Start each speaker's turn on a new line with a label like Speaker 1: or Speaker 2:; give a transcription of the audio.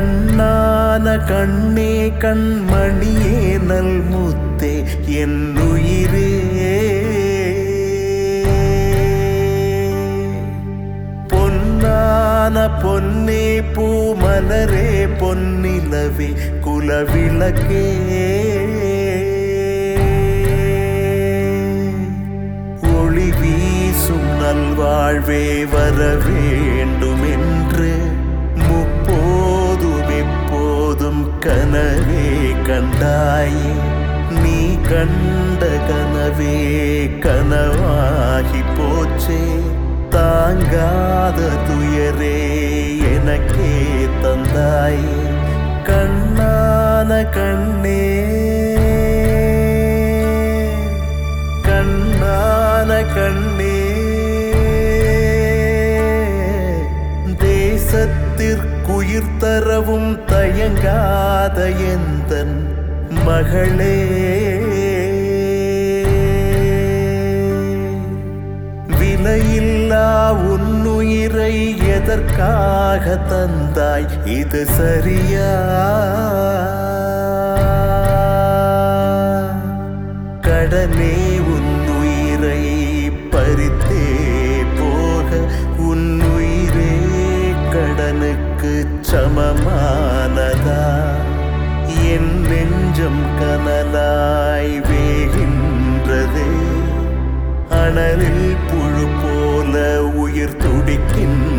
Speaker 1: கண்ணான கண்ணே கண்மணியே நல் முத்தே என் உயிரே பொன்னான பொன்னே பூமலரே பொன்னிலவே குலவிளக்கே ஒளி வீசும் நல்வாழ்வே வர வேண்டும் என்று முப்போதும் எப்போதும் கனவே கண்டாயே நீ கண்ட கனவே கனவாகி போச்சே தாங்காத துயரே எனக்கே தந்தாயே கண்ணான கண்ணே கண்ணான கண்ணே தேசத்திற்குயிர் தரவும் தயங்காத எந்தன் மகளே விலையில்லா உன்னுயிரை எதற்காக தந்தாய் இது சரியா கடனே உன்னுயிரை பறித்தே போக உன்னுயிரே கடனுக்கு சமமானதா என் நெஞ்சம் கனலாய் வேகின்றதே அனலில் புழு போல உயிர் துடிக்கின்ற